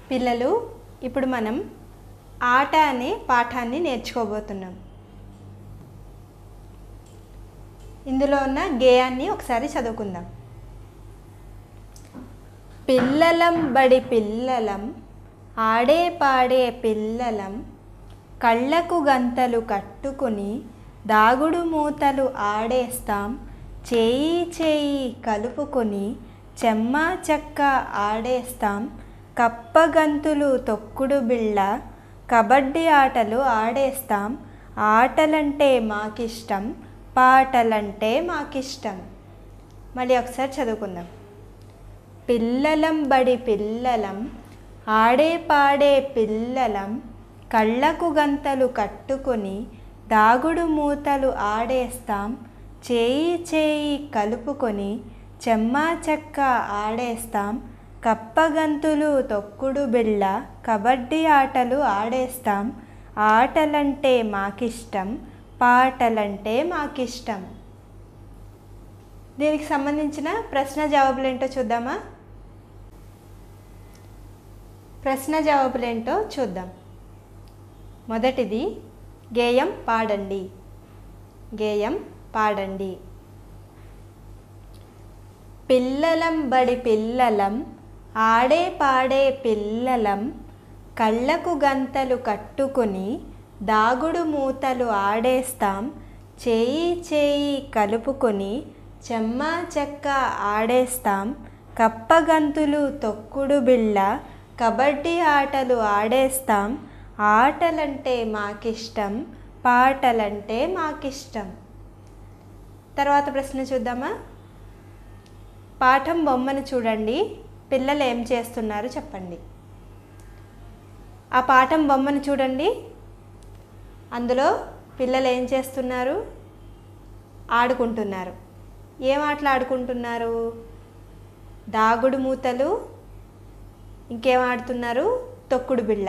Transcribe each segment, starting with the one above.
పిల్లలు ఇప్పుడు మనం ఆట అనే పాఠాన్ని నేర్చుకోబోతున్నాం ఇందులో ఉన్న గేయాన్ని ఒకసారి చదువుకుందాం పిల్లలం బడి పిల్లలం ఆడే పాడే పిల్లలం కళ్ళకు గంతలు కట్టుకుని దాగుడు మూతలు ఆడేస్తాం చేయి చేయి కలుపుకొని చెమ్మా చెక్క ఆడేస్తాం కప్పగంతులు తొక్కుడు బిళ్ళ కబడ్డీ ఆటలు ఆడేస్తాం ఆటలంటే మాకిష్టం పాటలంటే మాకిష్టం మళ్ళీ ఒకసారి చదువుకుందాం పిల్లలం బడి పిల్లలం ఆడే పాడే పిల్లలం కళ్ళకు గంతలు కట్టుకొని దాగుడు మూతలు ఆడేస్తాం చేయి చేయి కలుపుకొని చెమ్మా చెక్క ఆడేస్తాం కప్పగంతులు తొక్కుడు బిళ్ళ కబడ్డీ ఆటలు ఆడేస్తాం ఆటలంటే మాకిష్టం పాటలంటే మాకిష్టం దీనికి సంబంధించిన ప్రశ్న జవాబులు ఏంటో చూద్దామా ప్రశ్న జవాబులు ఏంటో చూద్దాం మొదటిది గేయం పాడండి గేయం పాడండి పిల్లలం బడి పిల్లలం ఆడే పాడే పిల్లలం కళ్ళకు గంతలు కట్టుకుని దాగుడు మూతలు ఆడేస్తాం చేయి చేయి కలుపుకొని చెమ్మా చెక్క ఆడేస్తాం కప్పగంతులు తొక్కుడు బిళ్ళ కబడ్డీ ఆటలు ఆడేస్తాం ఆటలంటే మాకిష్టం పాటలంటే మాకిష్టం తర్వాత ప్రశ్న చూద్దామా పాఠం బొమ్మను చూడండి పిల్లలు ఏం చేస్తున్నారు చెప్పండి ఆ పాఠం బొమ్మను చూడండి అందులో పిల్లలు ఏం చేస్తున్నారు ఆడుకుంటున్నారు ఏం ఆటలు ఆడుకుంటున్నారు దాగుడు మూతలు ఇంకేం ఆడుతున్నారు తొక్కుడు బిళ్ళ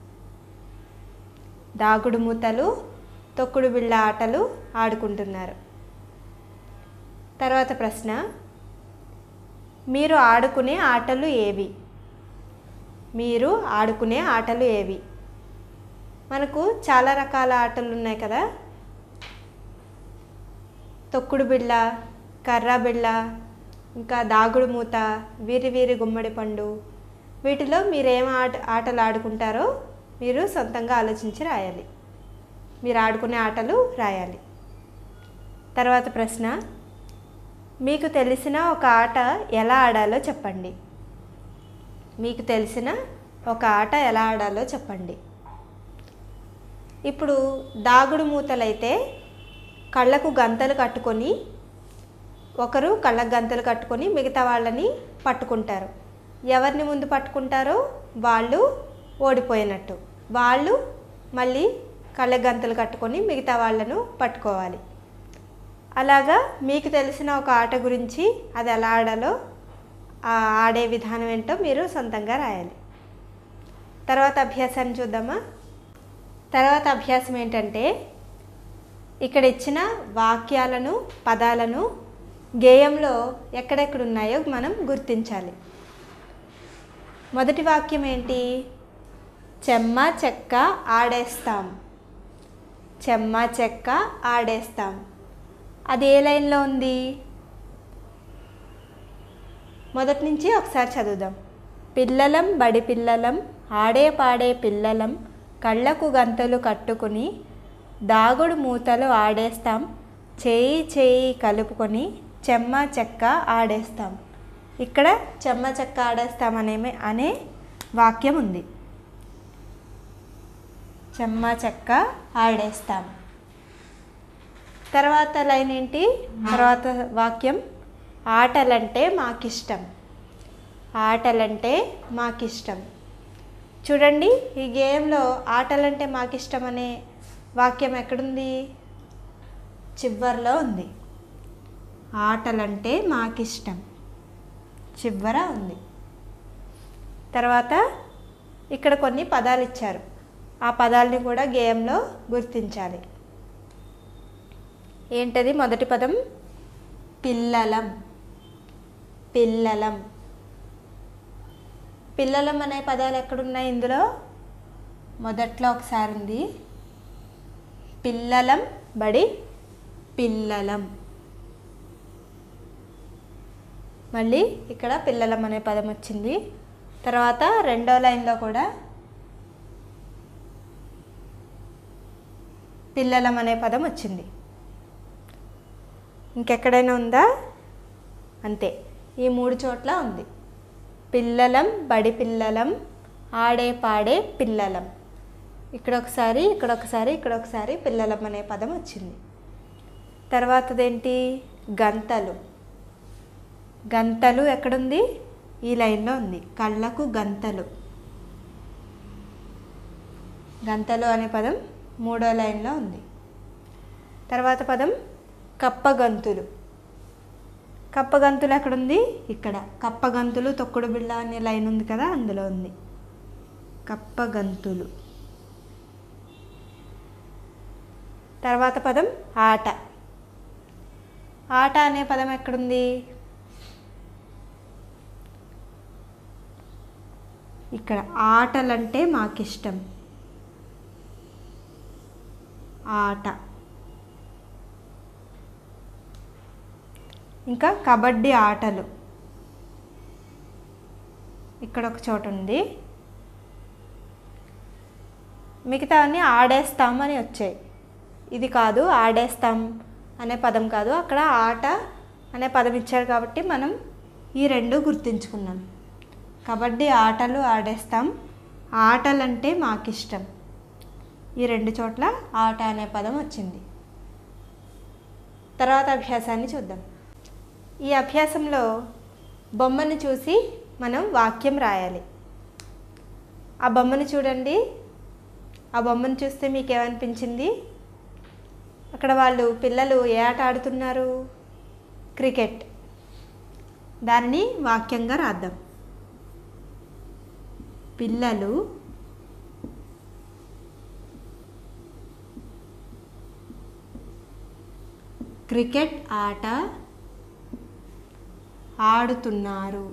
దాగుడు మూతలు తొక్కుడు బిళ్ళ ఆటలు ఆడుకుంటున్నారు తర్వాత ప్రశ్న మీరు ఆడుకునే ఆటలు ఏవి మీరు ఆడుకునే ఆటలు ఏవి మనకు చాలా రకాల ఆటలు ఉన్నాయి కదా తొక్కుడు బిళ్ళ కర్ర బిళ్ళ ఇంకా దాగుడు మూత వీరి వీరి గుమ్మడి పండు వీటిలో మీరు ఏం ఆట ఆటలు ఆడుకుంటారో మీరు సొంతంగా ఆలోచించి రాయాలి మీరు ఆడుకునే ఆటలు రాయాలి తర్వాత ప్రశ్న మీకు తెలిసిన ఒక ఆట ఎలా ఆడాలో చెప్పండి మీకు తెలిసిన ఒక ఆట ఎలా ఆడాలో చెప్పండి ఇప్పుడు దాగుడు మూతలైతే కళ్ళకు గంతలు కట్టుకొని ఒకరు కళ్ళకు గంతలు కట్టుకొని మిగతా వాళ్ళని పట్టుకుంటారు ఎవరిని ముందు పట్టుకుంటారో వాళ్ళు ఓడిపోయినట్టు వాళ్ళు మళ్ళీ కళ్ళ గంతలు కట్టుకొని మిగతా వాళ్ళను పట్టుకోవాలి అలాగా మీకు తెలిసిన ఒక ఆట గురించి అది ఎలా ఆడాలో ఆ ఆడే విధానం ఏంటో మీరు సొంతంగా రాయాలి తర్వాత అభ్యాసాన్ని చూద్దామా తర్వాత అభ్యాసం ఏంటంటే ఇక్కడ ఇచ్చిన వాక్యాలను పదాలను గేయంలో ఎక్కడెక్కడ ఉన్నాయో మనం గుర్తించాలి మొదటి వాక్యం ఏంటి చెమ్మ చెక్క ఆడేస్తాం చెమ్మ చెక్క ఆడేస్తాం అది ఏ లైన్లో ఉంది మొదటి నుంచి ఒకసారి చదువుదాం పిల్లలం బడి పిల్లలం ఆడే పాడే పిల్లలం కళ్ళకు గంతలు కట్టుకుని దాగుడు మూతలు ఆడేస్తాం చేయి చేయి కలుపుకొని చెమ్మ చెక్క ఆడేస్తాం ఇక్కడ చెమ్మ చెక్క ఆడేస్తాం అనే అనే వాక్యం ఉంది చెమ్మ చెక్క ఆడేస్తాం తర్వాత లైన్ ఏంటి తర్వాత వాక్యం ఆటలంటే మాకిష్టం ఆటలంటే మాకిష్టం చూడండి ఈ గేమ్లో ఆటలంటే మాకిష్టం అనే వాక్యం ఎక్కడుంది చివరిలో ఉంది ఆటలంటే మాకిష్టం చివర ఉంది తర్వాత ఇక్కడ కొన్ని పదాలు ఇచ్చారు ఆ పదాలని కూడా గేమ్లో గుర్తించాలి ఏంటది మొదటి పదం పిల్లలం పిల్లలం పిల్లలం అనే పదాలు ఎక్కడున్నాయి ఇందులో మొదట్లో ఒకసారి ఉంది పిల్లలం బడి పిల్లలం మళ్ళీ ఇక్కడ పిల్లలం అనే పదం వచ్చింది తర్వాత రెండో లైన్లో కూడా పిల్లలం అనే పదం వచ్చింది ఇంకెక్కడైనా ఉందా అంతే ఈ మూడు చోట్ల ఉంది పిల్లలం బడి పిల్లలం ఆడే పాడే పిల్లలం ఇక్కడ ఒకసారి ఇక్కడ ఒకసారి ఇక్కడ ఒకసారి పిల్లలం అనే పదం వచ్చింది తర్వాతదేంటి గంతలు గంతలు ఎక్కడుంది ఈ లైన్లో ఉంది కళ్ళకు గంతలు గంతలు అనే పదం మూడో లైన్లో ఉంది తర్వాత పదం కప్పగంతులు కప్పగంతులు ఎక్కడుంది ఇక్కడ కప్పగంతులు తొక్కుడు బిళ్ళ అనే లైన్ ఉంది కదా అందులో ఉంది కప్పగంతులు తర్వాత పదం ఆట ఆట అనే పదం ఎక్కడుంది ఇక్కడ ఆటలంటే మాకిష్టం ఆట ఇంకా కబడ్డీ ఆటలు ఇక్కడ ఒక చోట ఉంది మిగతా అన్నీ ఆడేస్తాం అని వచ్చాయి ఇది కాదు ఆడేస్తాం అనే పదం కాదు అక్కడ ఆట అనే పదం ఇచ్చాడు కాబట్టి మనం ఈ రెండు గుర్తుంచుకున్నాం కబడ్డీ ఆటలు ఆడేస్తాం ఆటలంటే మాకిష్టం ఈ రెండు చోట్ల ఆట అనే పదం వచ్చింది తర్వాత అభ్యాసాన్ని చూద్దాం ఈ అభ్యాసంలో బొమ్మను చూసి మనం వాక్యం రాయాలి ఆ బొమ్మను చూడండి ఆ బొమ్మను చూస్తే మీకు ఏమనిపించింది అక్కడ వాళ్ళు పిల్లలు ఏ ఆట ఆడుతున్నారు క్రికెట్ దానిని వాక్యంగా రాద్దాం పిల్లలు క్రికెట్ ఆట ఆడుతున్నారు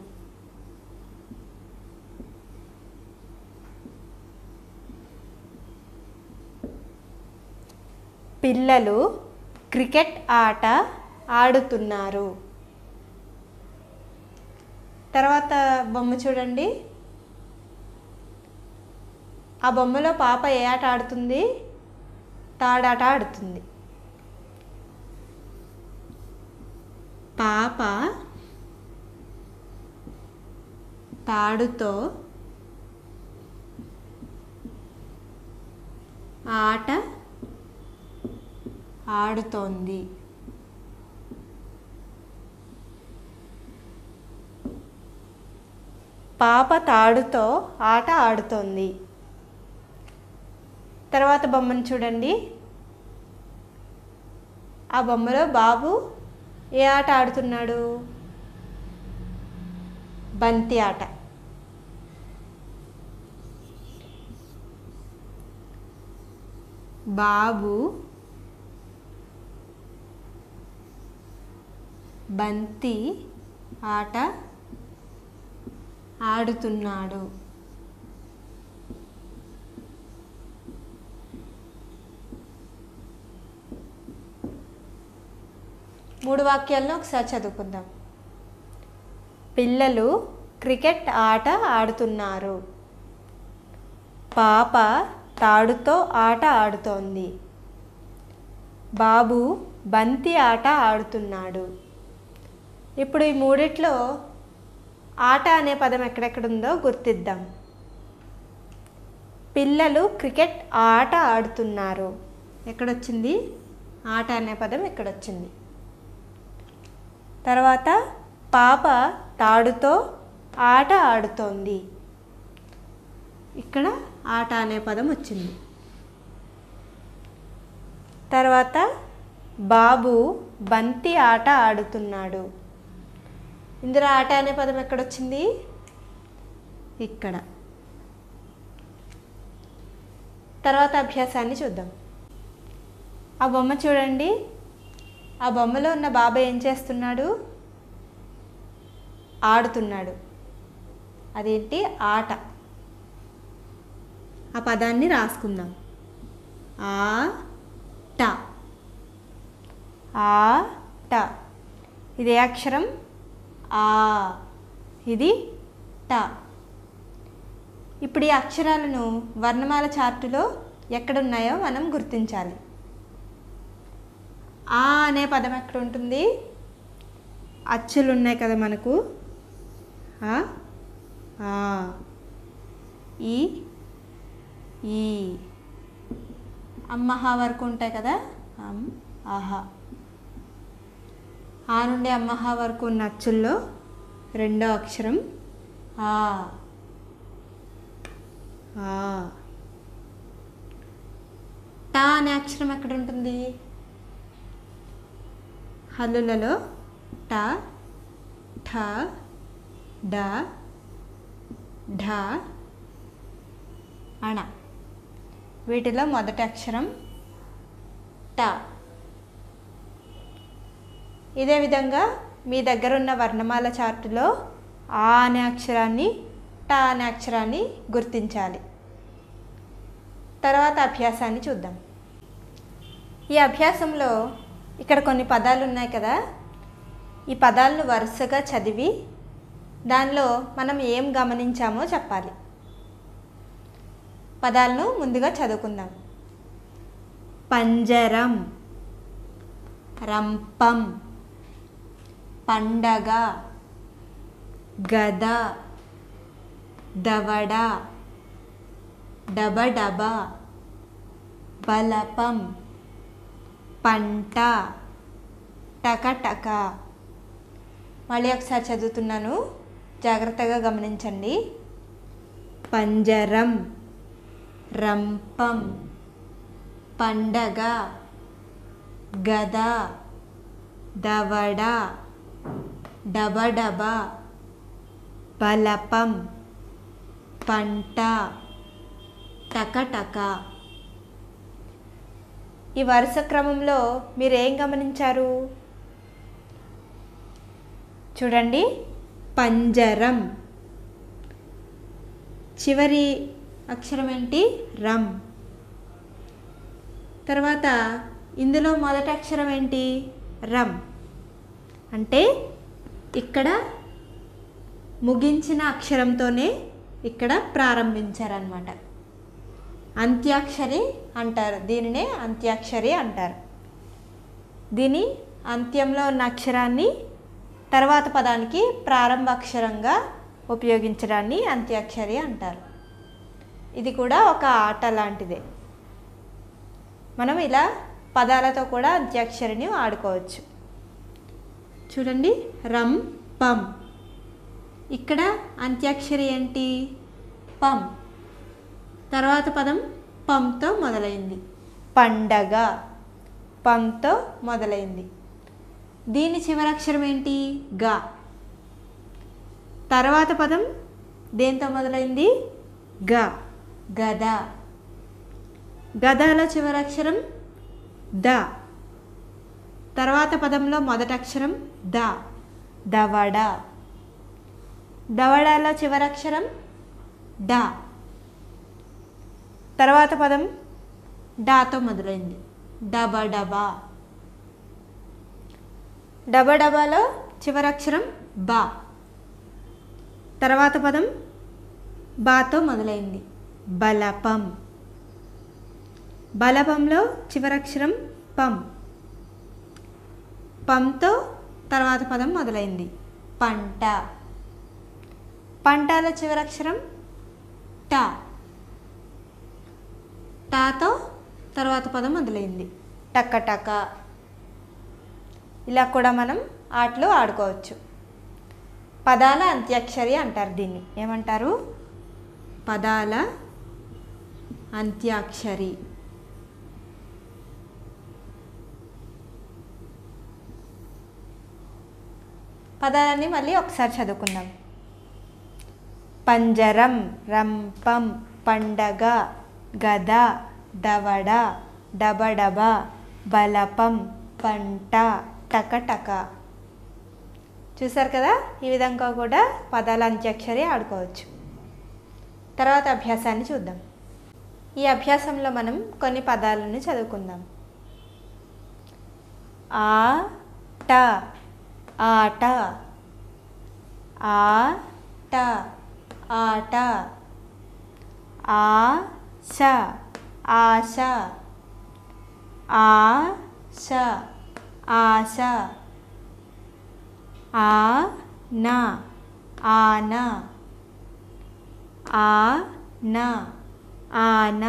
పిల్లలు క్రికెట్ ఆట ఆడుతున్నారు తర్వాత బొమ్మ చూడండి ఆ బొమ్మలో పాప ఏ ఆట ఆడుతుంది తాడాట ఆడుతుంది పాప తాడుతో ఆట ఆడుతోంది పాప తాడుతో ఆట ఆడుతోంది తర్వాత బొమ్మను చూడండి ఆ బొమ్మలో బాబు ఏ ఆట ఆడుతున్నాడు బంతి ఆట బాబు బంతి ఆట ఆడుతున్నాడు మూడు వాక్యాలను ఒకసారి చదువుకుందాం పిల్లలు క్రికెట్ ఆట ఆడుతున్నారు పాప తాడుతో ఆట ఆడుతోంది బాబు బంతి ఆట ఆడుతున్నాడు ఇప్పుడు ఈ మూడిట్లో ఆట అనే పదం ఎక్కడెక్కడుందో గుర్తిద్దాం పిల్లలు క్రికెట్ ఆట ఆడుతున్నారు ఎక్కడొచ్చింది ఆట అనే పదం ఎక్కడొచ్చింది తర్వాత పాప తాడుతో ఆట ఆడుతోంది ఇక్కడ ఆట అనే పదం వచ్చింది తర్వాత బాబు బంతి ఆట ఆడుతున్నాడు ఇందులో ఆట అనే పదం ఎక్కడొచ్చింది ఇక్కడ తర్వాత అభ్యాసాన్ని చూద్దాం ఆ బొమ్మ చూడండి ఆ బొమ్మలో ఉన్న బాబాయ్ ఏం చేస్తున్నాడు ఆడుతున్నాడు అదేంటి ఆట ఆ పదాన్ని రాసుకుందాం ఆ ట ఆ ట ఇది ఏ అక్షరం ఆ ఇది ట ఇప్పుడు ఈ అక్షరాలను వర్ణమాల చార్టులో ఎక్కడున్నాయో మనం గుర్తించాలి ఆ అనే పదం ఎక్కడ ఉంటుంది అచ్చులు ఉన్నాయి కదా మనకు ఆ ఆ ఈ ఈ అమ్మహా వరకు ఉంటాయి కదా అమ్ ఆహా ఆ నుండి అమ్మహా వరకు ఉన్న అచ్చుల్లో రెండో అక్షరం ఆ ఆ టా అనే అక్షరం ఎక్కడ ఉంటుంది హల్లులలో ట ఠ డ ఢ అణ వీటిలో మొదటి అక్షరం ట ఇదే విధంగా మీ దగ్గర ఉన్న వర్ణమాల చార్టులో ఆ అనే అక్షరాన్ని ట అనే అక్షరాన్ని గుర్తించాలి తర్వాత అభ్యాసాన్ని చూద్దాం ఈ అభ్యాసంలో ఇక్కడ కొన్ని పదాలు ఉన్నాయి కదా ఈ పదాలను వరుసగా చదివి దానిలో మనం ఏం గమనించామో చెప్పాలి పదాలను ముందుగా చదువుకుందాం పంజరం రంపం పండగ గద దవడ డబడబ బలపం పంట టకటక మళ్ళీ ఒకసారి చదువుతున్నాను జాగ్రత్తగా గమనించండి పంజరం రంపం పండగ గద దవడ డబడబ బలపం పంట టకటక ఈ వరుస క్రమంలో మీరు ఏం గమనించారు చూడండి పంజరం చివరి అక్షరం ఏంటి రం తర్వాత ఇందులో మొదటి అక్షరం ఏంటి రం అంటే ఇక్కడ ముగించిన అక్షరంతోనే ఇక్కడ ప్రారంభించారనమాట అంత్యాక్షరి అంటారు దీనినే అంత్యాక్షరి అంటారు దీని అంత్యంలో ఉన్న అక్షరాన్ని తర్వాత పదానికి ప్రారంభ అక్షరంగా ఉపయోగించడాన్ని అంత్యాక్షరి అంటారు ఇది కూడా ఒక ఆట లాంటిదే మనం ఇలా పదాలతో కూడా అంత్యాక్షరిని ఆడుకోవచ్చు చూడండి రం పం ఇక్కడ అంత్యాక్షరి ఏంటి పం తర్వాత పదం పంతో మొదలైంది పండగ పంతో మొదలైంది దీని చివరక్షరం ఏంటి గా తర్వాత పదం దేంతో మొదలైంది గ గద గదలో చివరక్షరం ద తర్వాత పదంలో మొదటి అక్షరం ద దవడ దవడలో చివరక్షరం డ తర్వాత పదం డాతో మొదలైంది డబడబా డబడబాలో చివరక్షరం బా తర్వాత పదం బాతో మొదలైంది బలపం బలపంలో చివరక్షరం పం పంతో తర్వాత పదం మొదలైంది పంట పంటలో చివరక్షరం టా టాతో తర్వాత పదం మొదలైంది టక్క టక ఇలా కూడా మనం ఆటలు ఆడుకోవచ్చు పదాల అంత్యాక్షరి అంటారు దీన్ని ఏమంటారు పదాల అంత్యాక్షరి పదాలన్నీ మళ్ళీ ఒకసారి చదువుకుందాం పంజరం రంపం పండగ గద దవడ డబడబ బలపం పంట టకటక చూసారు కదా ఈ విధంగా కూడా పదాల అంత్యాక్షరి ఆడుకోవచ్చు తర్వాత అభ్యాసాన్ని చూద్దాం ఈ అభ్యాసంలో మనం కొన్ని పదాలను చదువుకుందాం ఆట ఆట ఆట ఆట ఆశ ఆశ ఆశ ఆశ ఆన ఆన ఆన ఆన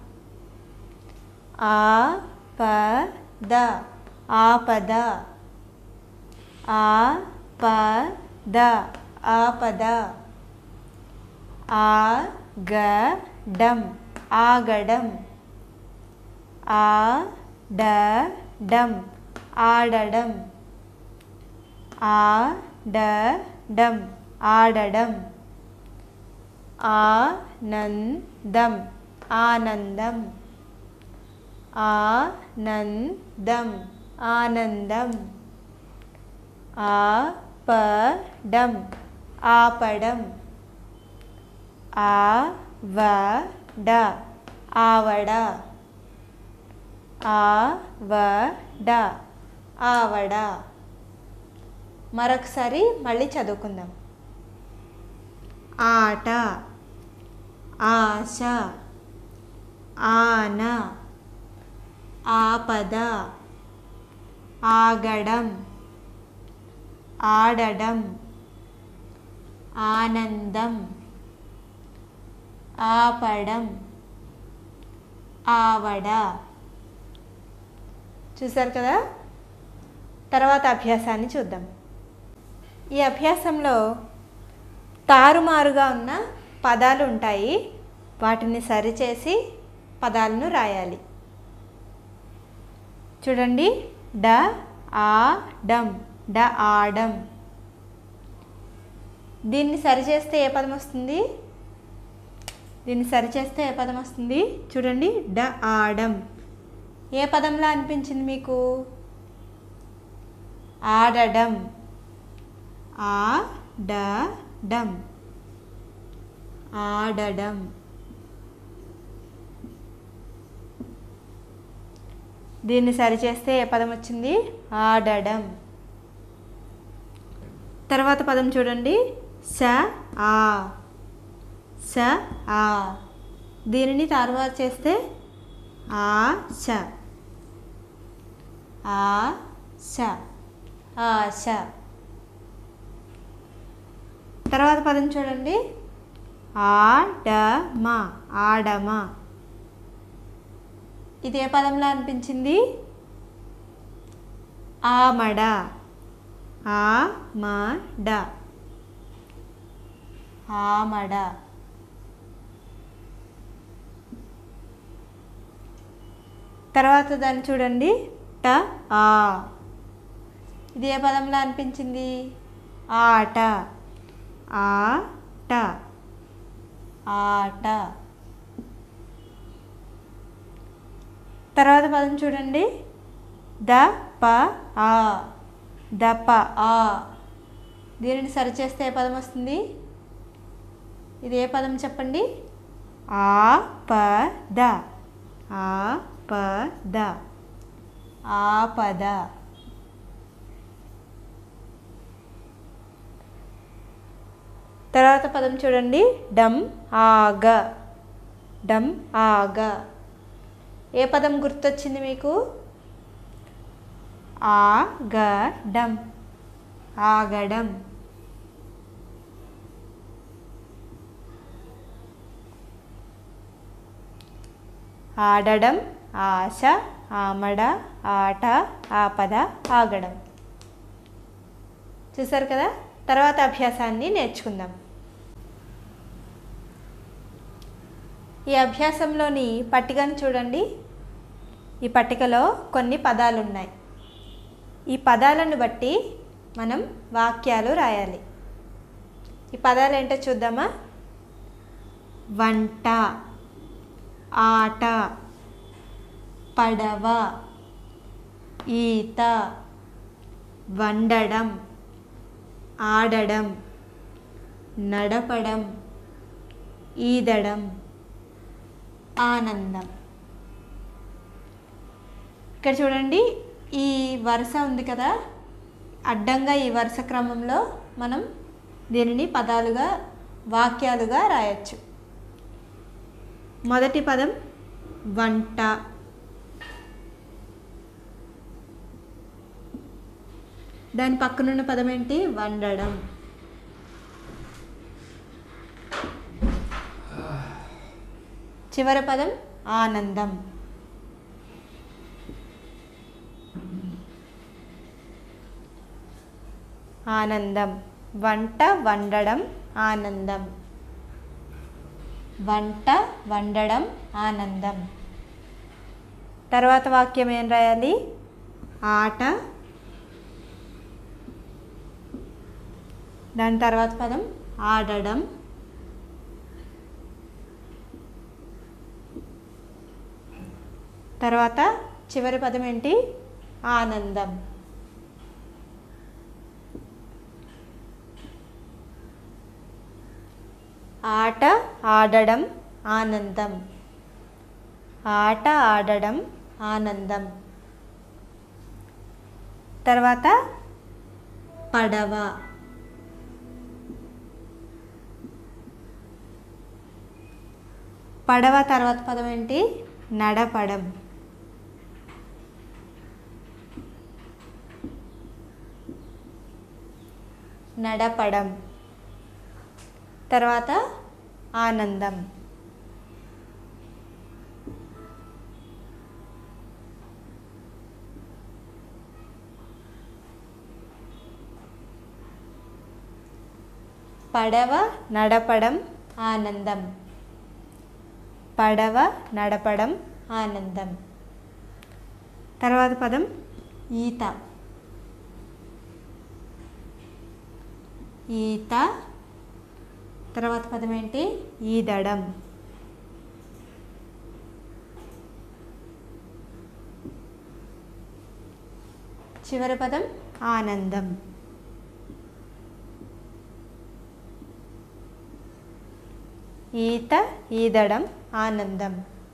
ఆపద ఆపద ఆపద ఆపద ఆగడం ఆగడం ఆడడం ఆడడం ఆడడం ఆడడం ఆనందం ఆనందం ఆనందం ఆనందం ఆపడం ఆపడం ఆవడ ఆవడ ఆవడ ఆవడ మరొకసారి మళ్ళీ చదువుకుందాం ఆట ఆశ ఆన ఆపద ఆగడం ఆడడం ఆనందం ఆపడం ఆవడ చూసారు కదా తర్వాత అభ్యాసాన్ని చూద్దాం ఈ అభ్యాసంలో తారుమారుగా ఉన్న పదాలు ఉంటాయి వాటిని సరిచేసి పదాలను రాయాలి చూడండి డ ఆ డం డ ఆడం దీన్ని సరిచేస్తే ఏ పదం వస్తుంది దీన్ని సరిచేస్తే ఏ పదం వస్తుంది చూడండి డ ఆడం ఏ పదంలా అనిపించింది మీకు ఆడడం ఆడడం ఆడడం దీన్ని సరిచేస్తే ఏ పదం వచ్చింది ఆడడం తర్వాత పదం చూడండి స ఆ స ఆ దీనిని తర్వాత చేస్తే ఆశ ఆశ ఆశ తర్వాత పదం చూడండి ఆడమ ఆడమ ఇది ఏ పదంలో అనిపించింది ఆమడ ఆమడ ఆమడ తర్వాత దాన్ని చూడండి ట ఆ ఇది ఏ పదంలో అనిపించింది ఆట ఆట ఆట తర్వాత పదం చూడండి ద ప ఆ దప ఆ దీనిని సరిచేస్తే ఏ పదం వస్తుంది ఇది ఏ పదం చెప్పండి ఆ ప ద ఆ ప ద ఆపద తర్వాత పదం చూడండి డమ్ ఆగ డమ్ ఆగ ఏ పదం గుర్తొచ్చింది మీకు ఆగడం ఆగడం ఆడడం ఆశ ఆమడ ఆట ఆపద ఆగడం చూసారు కదా తర్వాత అభ్యాసాన్ని నేర్చుకుందాం ఈ అభ్యాసంలోని పట్టికను చూడండి ఈ పట్టికలో కొన్ని పదాలు ఉన్నాయి ఈ పదాలను బట్టి మనం వాక్యాలు రాయాలి ఈ పదాలు ఏంటో చూద్దామా వంట ఆట పడవ ఈత వండడం ఆడడం నడపడం ఈదడం ఆనందం ఇక్కడ చూడండి ఈ వరుస ఉంది కదా అడ్డంగా ఈ వరుస క్రమంలో మనం దీనిని పదాలుగా వాక్యాలుగా రాయొచ్చు మొదటి పదం వంట దాని పక్కనున్న పదం ఏంటి వండడం చివరి పదం ఆనందం ఆనందం వంట వండడం ఆనందం వంట వండడం ఆనందం తర్వాత వాక్యం ఏం రాయాలి ఆట దాని తర్వాత పదం ఆడడం తర్వాత చివరి పదం ఏంటి ఆనందం ఆట ఆడడం ఆనందం ఆట ఆడడం ఆనందం తర్వాత పడవ పడవ తర్వాత పదం ఏంటి నడపడం నడపడం తర్వాత ఆనందం పడవ నడపడం ఆనందం పడవ నడపడం ఆనందం తర్వాత పదం ఈత ఈత తర్వాత పదం ఏంటి ఈదడం చివరి పదం ఆనందం ఈత ఈదడం ఆనందం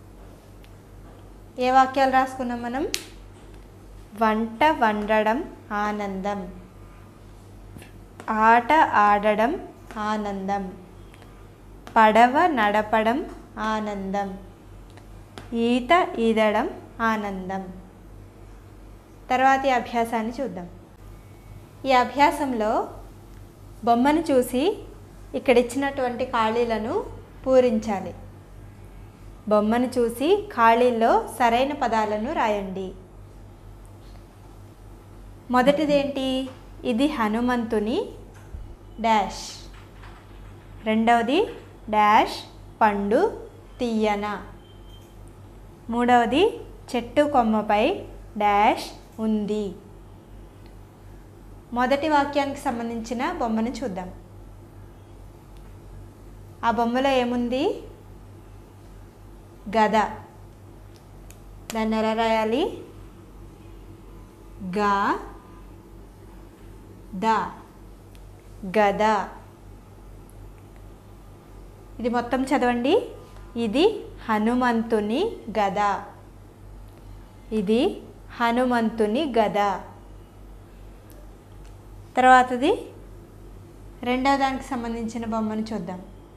ఏ వాక్యాలు రాసుకున్నాం మనం వంట వండడం ఆనందం ఆట ఆడడం ఆనందం పడవ నడపడం ఆనందం ఈత ఈదడం ఆనందం తర్వాతి అభ్యాసాన్ని చూద్దాం ఈ అభ్యాసంలో బొమ్మను చూసి ఇక్కడ ఇచ్చినటువంటి ఖాళీలను పూరించాలి బొమ్మను చూసి ఖాళీల్లో సరైన పదాలను రాయండి మొదటిదేంటి ఇది హనుమంతుని డాష్ రెండవది డాష్ పండు తీయన మూడవది చెట్టు కొమ్మపై డాష్ ఉంది మొదటి వాక్యానికి సంబంధించిన బొమ్మను చూద్దాం ఆ బొమ్మలో ఏముంది గద దాన్ని ఎలా రాయాలి గా ద గద ఇది మొత్తం చదవండి ఇది హనుమంతుని గద ఇది హనుమంతుని గద తర్వాతది రెండవ దానికి సంబంధించిన బొమ్మను చూద్దాం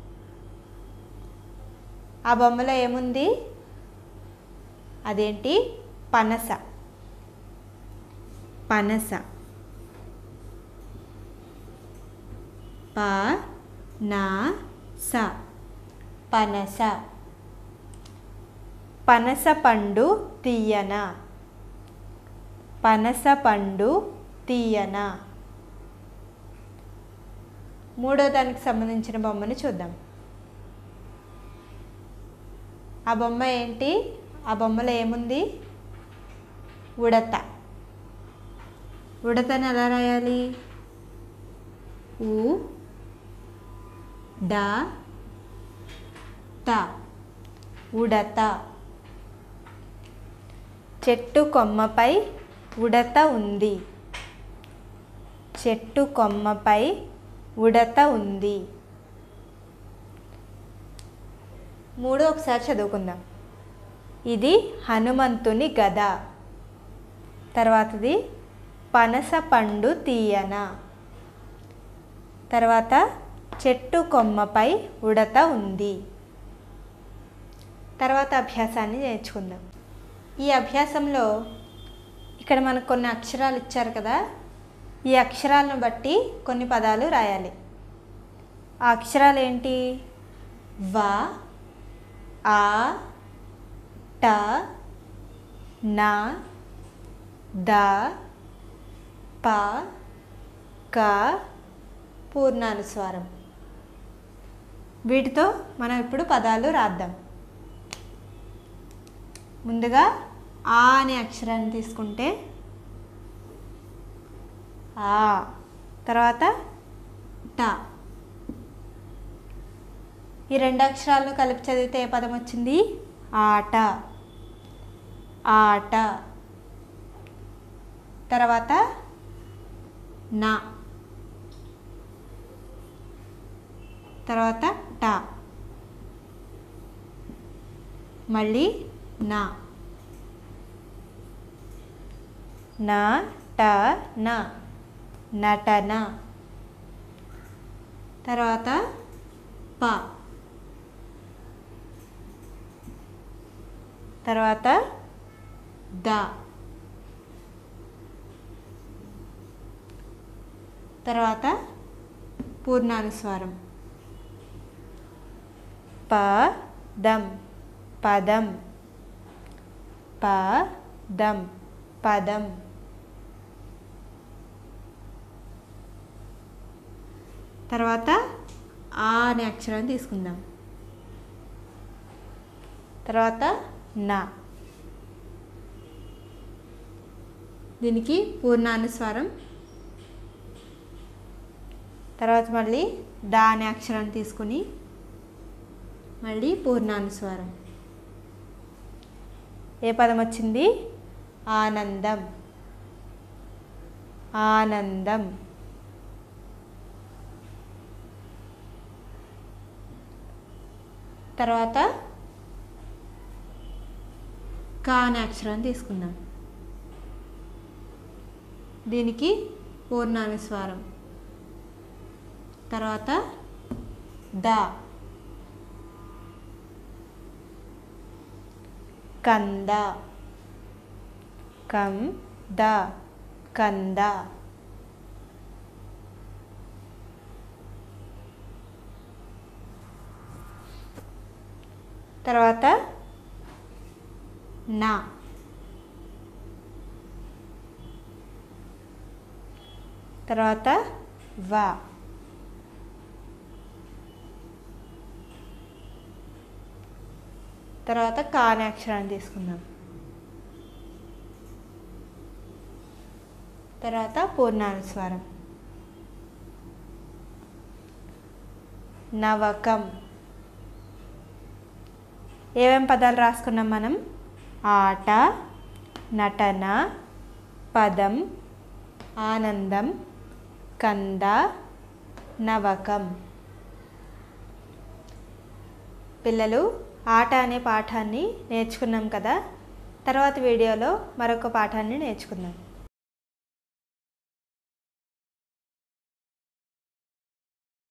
ఆ బొమ్మలో ఏముంది అదేంటి పనస పనస ప నా స పనస పనస పండు తీయన పనస పండు తీయన మూడో దానికి సంబంధించిన బొమ్మను చూద్దాం ఆ బొమ్మ ఏంటి ఆ బొమ్మలో ఏముంది ఉడత ఉడతని ఎలా రాయాలి ఉ డ త ఉడత చెట్టు కొమ్మపై ఉడత ఉంది చెట్టు కొమ్మపై ఉడత ఉంది మూడు ఒకసారి చదువుకుందాం ఇది హనుమంతుని గద తర్వాతది పనస పండు తీయన తర్వాత చెట్టు కొమ్మపై ఉడత ఉంది తర్వాత అభ్యాసాన్ని నేర్చుకుందాం ఈ అభ్యాసంలో ఇక్కడ మనకు కొన్ని అక్షరాలు ఇచ్చారు కదా ఈ అక్షరాలను బట్టి కొన్ని పదాలు రాయాలి ఆ అక్షరాలు ఏంటి వ ఆ ట న ద ప క పూర్ణానుస్వారం వీటితో మనం ఇప్పుడు పదాలు రాద్దాం ముందుగా ఆ అనే అక్షరాన్ని తీసుకుంటే ఆ తర్వాత ట ఈ రెండు అక్షరాలను కలిపి చదివితే ఏ పదం వచ్చింది ఆట ఆట తర్వాత నా తర్వాత ట మళ్ళీ నా నా ట నా నటన తర్వాత ప తర్వాత ద తర్వాత పూర్ణానుస్వారం ప దం పదం ప దం పదం తర్వాత ఆ అనే అక్షరాన్ని తీసుకుందాం తర్వాత నా దీనికి పూర్ణానుస్వారం తర్వాత మళ్ళీ దా అనే అక్షరాన్ని తీసుకుని మళ్ళీ పూర్ణానుస్వారం ఏ పదం వచ్చింది ఆనందం ఆనందం తర్వాత కా అనే అక్షరాన్ని తీసుకుందాం దీనికి పూర్ణానుస్వారం తర్వాత ద కంద కం ద కంద తర్వాత నా తర్వాత వా తర్వాత కాని అక్షరాన్ని తీసుకుందాం తర్వాత పూర్ణానుస్వారం నవకం ఏమేం పదాలు రాసుకున్నాం మనం ఆట నటన పదం ఆనందం కంద నవకం పిల్లలు ఆట అనే పాఠాన్ని నేర్చుకున్నాం కదా తర్వాత వీడియోలో మరొక పాఠాన్ని నేర్చుకుందాం